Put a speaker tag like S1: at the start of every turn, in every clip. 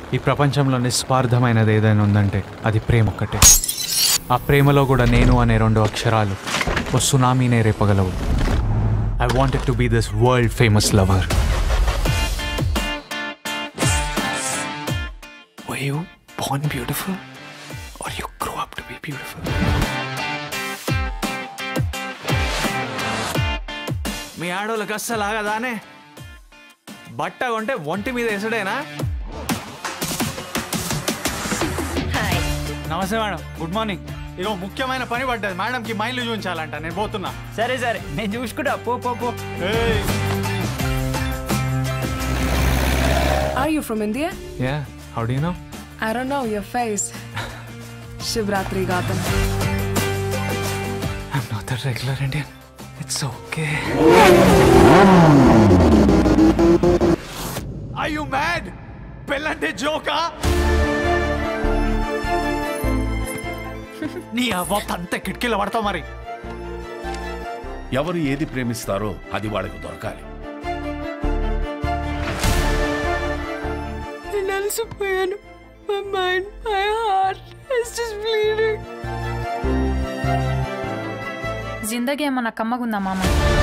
S1: ఈ ప్రపంచంలో నిస్వార్థమైనది ఏదైనా ఉందంటే అది ప్రేమ ఒక్కటే ఆ ప్రేమలో కూడా నేను అనే రెండు అక్షరాలు ఓ సునామీనే రేపగలవు I wanted to be this world famous lover Were you born beautiful or you grew up to be beautiful? మీ ఆడోళ్ళకి అస్సలు ఆగదానే బట్ట కొంటే ఒంటి మీద వేసడేనా నమస్తే మేడం గుడ్ మార్నింగ్ ఇదో ముఖ్యమైన పని పడ్డది మేడంకి మైండ్లు చూపించాలంట నేను పోతున్నా
S2: సరే సరే నేను చూసుకుంటా పో పో పో
S1: ఏయ్.
S3: Are you from India?
S1: Yeah, how do you know?
S3: I don't know your face. Shivratri Gautam.
S1: I'm not a regular Indian. It's okay. Are you mad? పెళ్ళంటే జోకా నీ అవ్వ అంత కిటికీలో పడతావు మరి
S4: ఎవరు ఏది ప్రేమిస్తారో అది వాళ్ళకి దొరకాలి
S3: నేను అలసిపోయాను my mind my heart is just bleeding
S5: జిందగీ ఏమన్నా కమ్మగుందా మామ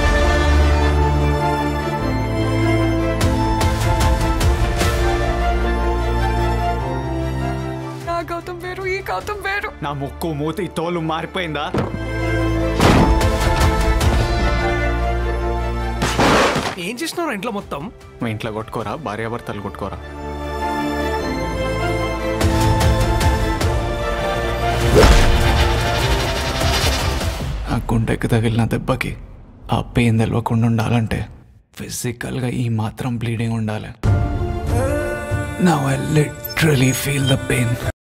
S3: నా గౌతమ్ వేరు ఈ గౌతమ్ వేరు
S1: నా ముక్కు మూతి తోలు మారిపోయిందా
S6: ఏం చేసినారు ఇంట్లో మొత్తం
S1: మా ఇంట్లో కొట్టుకోరా భార్యాభర్తలు కొట్టుకోరా ఆ గుండెకి తగిలిన దెబ్బకి ఆ పెయిన్ తెలవకుండా ఉండాలంటే ఫిజికల్గా ఈ మాత్రం బ్లీడింగ్ ఉండాలి now I literally feel the pain